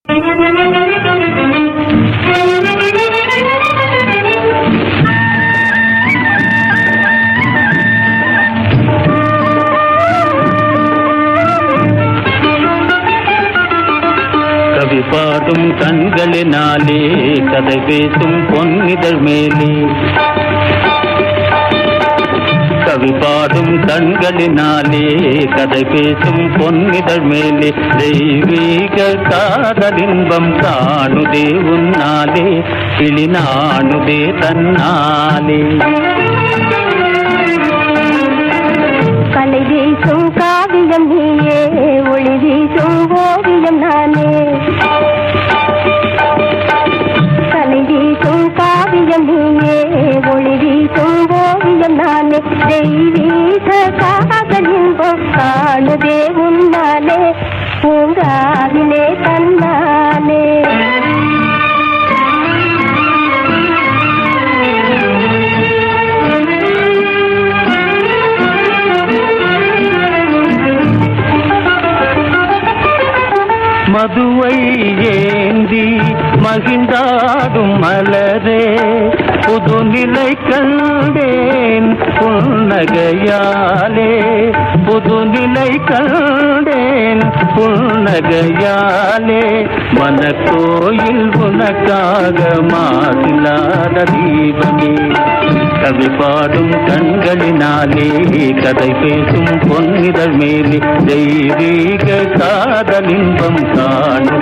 கவி பாடும் கண்களினாலே கதை பேசும் பொன்னிதழ் மேலே கவி பாடும் கண்களினாலே கதை பேசும் பொன்னிதழ் மேலே தெய்வீக காதலின்பம் காணுதே உன்னாலே கிளி நாணுதே தன்னாலே கலை வீசும் காவியம் நீயே ஒளி வீசும் ஓவியம் நானே கலை வீசும் காவியம் நீயே ஒளி வீசும் ஓவியம் நானே தெய்வீக காதலின்பம் காணுதே உன்னாலே பூங்காவிலே தன்னாலே மதுவை ஏந்தி மகிழ்ந்தாடும் மலரே புதுநிலை கண்டேன் புன்னகையாலே புதுநிலை கண்டேன் புன்னகையாலே மனக்கோயில் உனக்காக மாசில்லாத தீபமே கவி பாடும் கண்களினாலே கதை பேசும் பொன்னிதழ் மேலே தெய்வீக காதலின்பம் காணும்